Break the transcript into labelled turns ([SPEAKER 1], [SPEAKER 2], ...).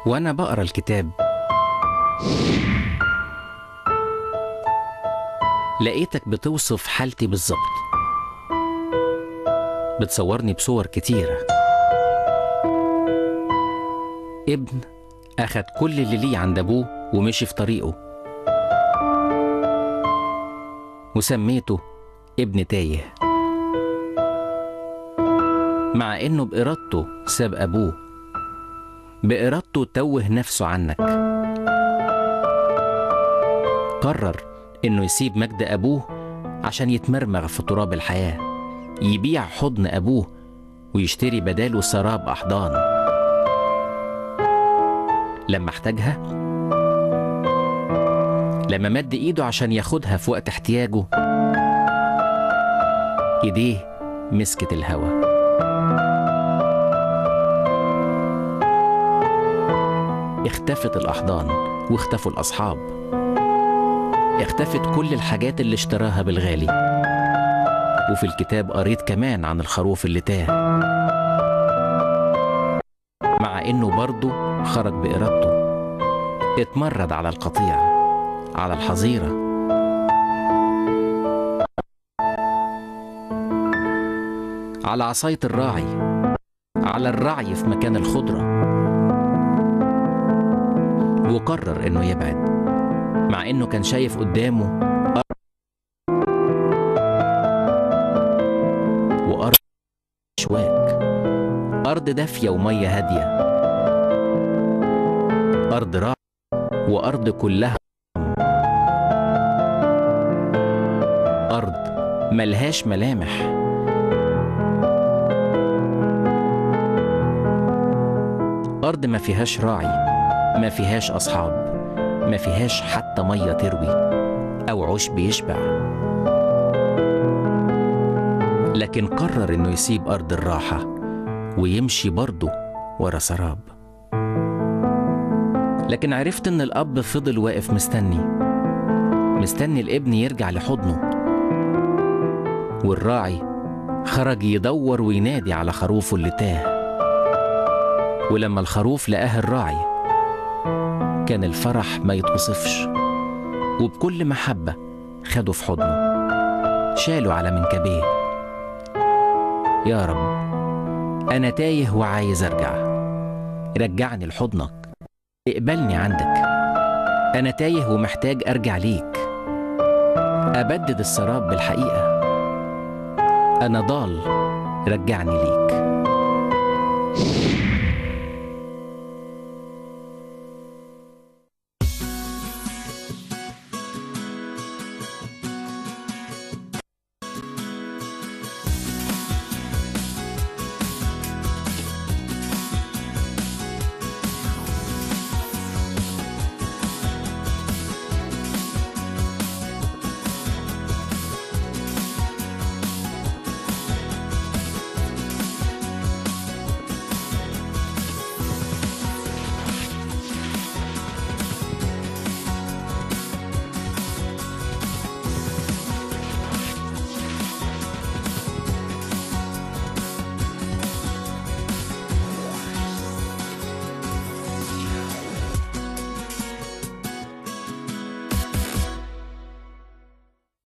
[SPEAKER 1] وأنا بقرا الكتاب لقيتك بتوصف حالتي بالظبط بتصورني بصور كتيرة ابن أخد كل اللي ليه عند أبوه ومشي في طريقه وسميته ابن تايه مع إنه بإرادته ساب أبوه بإرادته توه نفسه عنك قرر إنه يسيب مجد أبوه عشان يتمرمغ في تراب الحياة يبيع حضن أبوه ويشتري بداله سراب أحضان لما احتاجها لما مد إيده عشان ياخدها في وقت احتياجه إيديه مسكت الهوا اختفت الأحضان واختفوا الأصحاب اختفت كل الحاجات اللي اشتراها بالغالي وفي الكتاب قريت كمان عن الخروف اللي تاه مع انه برضه خرج بإرادته اتمرد على القطيع على الحظيرة على عصاية الراعي على الرعي في مكان الخضرة وقرر انه يبعد مع انه كان شايف قدامه أرض وأرض شواك أرض دافية ومية هادية أرض راحة وأرض كلها أرض ملهاش ملامح أرض ما فيهاش راعي ما فيهاش أصحاب ما فيهاش حتى مية تروي أو عشب يشبع لكن قرر إنه يسيب أرض الراحة ويمشي برضه ورا سراب لكن عرفت إن الأب فضل واقف مستني مستني الابن يرجع لحضنه والراعي خرج يدور وينادي على خروفه اللي تاه ولما الخروف لقاه الراعي كان الفرح ما يتوصفش وبكل محبة خده في حضنه شاله على منكبيه يا رب أنا تايه وعايز أرجع رجعني لحضنك اقبلني عندك أنا تايه ومحتاج أرجع ليك أبدد السراب بالحقيقة أنا ضال رجعني ليك